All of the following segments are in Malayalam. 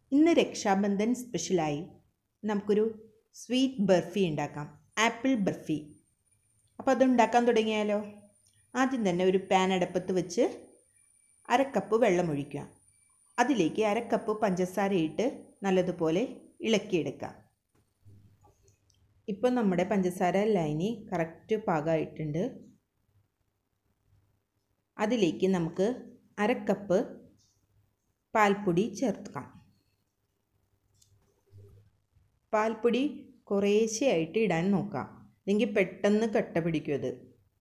ഇന്ന് രക്ഷാബന്ധൻ സ്പെഷ്യലായി നമുക്കൊരു സ്വീറ്റ് ബർഫി ഉണ്ടാക്കാം ആപ്പിൾ ബർഫി അപ്പോൾ അത് ഉണ്ടാക്കാൻ തുടങ്ങിയാലോ ആദ്യം തന്നെ ഒരു പാൻ അടുപ്പത്ത് വെച്ച് അര കപ്പ് വെള്ളം ഒഴിക്കുക അതിലേക്ക് അര കപ്പ് പഞ്ചസാര ഇട്ട് നല്ലതുപോലെ ഇളക്കിയെടുക്കുക ഇപ്പം നമ്മുടെ പഞ്ചസാര ലൈനി കറക്റ്റ് പാകമായിട്ടുണ്ട് അതിലേക്ക് നമുക്ക് അര കപ്പ് പാൽപ്പൊടി ചേർക്കാം പാൽപ്പൊടി കുറേശ്ശെയായിട്ട് ഇടാൻ നോക്കാം അല്ലെങ്കിൽ പെട്ടെന്ന് കട്ട പിടിക്കും അത്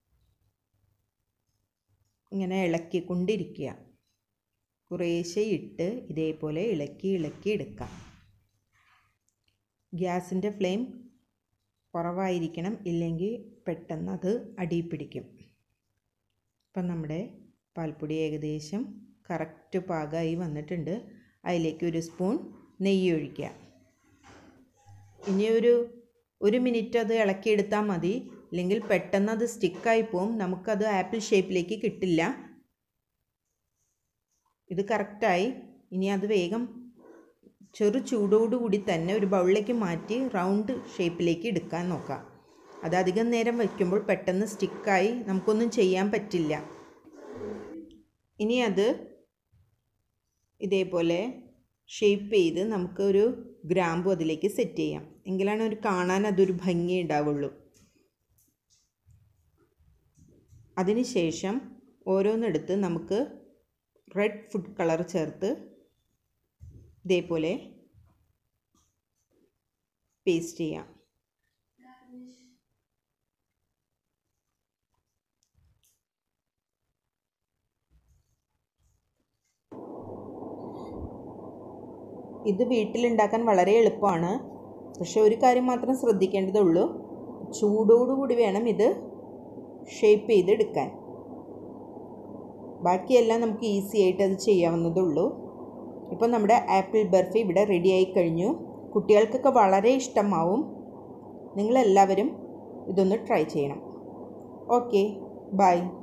ഇങ്ങനെ ഇളക്കിക്കൊണ്ടിരിക്കുക കുറേശ്ശെ ഇട്ട് ഇതേപോലെ ഇളക്കി ഇളക്കി എടുക്കാം ഗ്യാസിൻ്റെ ഫ്ലെയിം കുറവായിരിക്കണം ഇല്ലെങ്കിൽ പെട്ടെന്ന് അത് അടിയിൽ പിടിക്കും ഇപ്പം നമ്മുടെ പാൽപ്പൊടി ഏകദേശം കറക്റ്റ് പാകമായി വന്നിട്ടുണ്ട് അതിലേക്ക് ഒരു സ്പൂൺ നെയ്യ് ഒഴിക്കുക ഇനി ഒരു ഒരു മിനിറ്റ് അത് ഇളക്കിയെടുത്താൽ മതി ഇല്ലെങ്കിൽ പെട്ടെന്ന് അത് സ്റ്റിക്കായി പോവും നമുക്കത് ആപ്പിൾ ഷേപ്പിലേക്ക് കിട്ടില്ല ഇത് കറക്റ്റായി ഇനി അത് വേഗം ചെറു ചൂടോടുകൂടി തന്നെ ഒരു ബൗളിലേക്ക് മാറ്റി റൗണ്ട് ഷേപ്പിലേക്ക് എടുക്കാൻ നോക്കാം അത് അധികം നേരം വയ്ക്കുമ്പോൾ പെട്ടെന്ന് സ്റ്റിക്കായി നമുക്കൊന്നും ചെയ്യാൻ പറ്റില്ല ഇനി അത് ഇതേപോലെ ഷേപ്പ് ചെയ്ത് നമുക്കൊരു ഗ്രാമ്പു അതിലേക്ക് സെറ്റ് ചെയ്യാം എങ്കിലാണ് ഒരു കാണാൻ അതൊരു ഭംഗി ഉണ്ടാവുള്ളൂ അതിനുശേഷം ഓരോന്നെടുത്ത് നമുക്ക് റെഡ് ഫുഡ് കളർ ചേർത്ത് ഇതേപോലെ പേസ്റ്റ് ചെയ്യാം ഇത് വീട്ടിലുണ്ടാക്കാൻ വളരെ എളുപ്പമാണ് പക്ഷെ ഒരു കാര്യം മാത്രം ശ്രദ്ധിക്കേണ്ടതുള്ളൂ ചൂടോടുകൂടി വേണം ഇത് ഷേപ്പ് ചെയ്തെടുക്കാൻ ബാക്കിയെല്ലാം നമുക്ക് ഈസി ആയിട്ട് അത് ചെയ്യാവുന്നതുള്ളൂ ഇപ്പോൾ നമ്മുടെ ആപ്പിൾ ബർഫി ഇവിടെ റെഡിയായി കഴിഞ്ഞു കുട്ടികൾക്കൊക്കെ വളരെ ഇഷ്ടമാവും നിങ്ങളെല്ലാവരും ഇതൊന്ന് ട്രൈ ചെയ്യണം ഓക്കെ ബൈ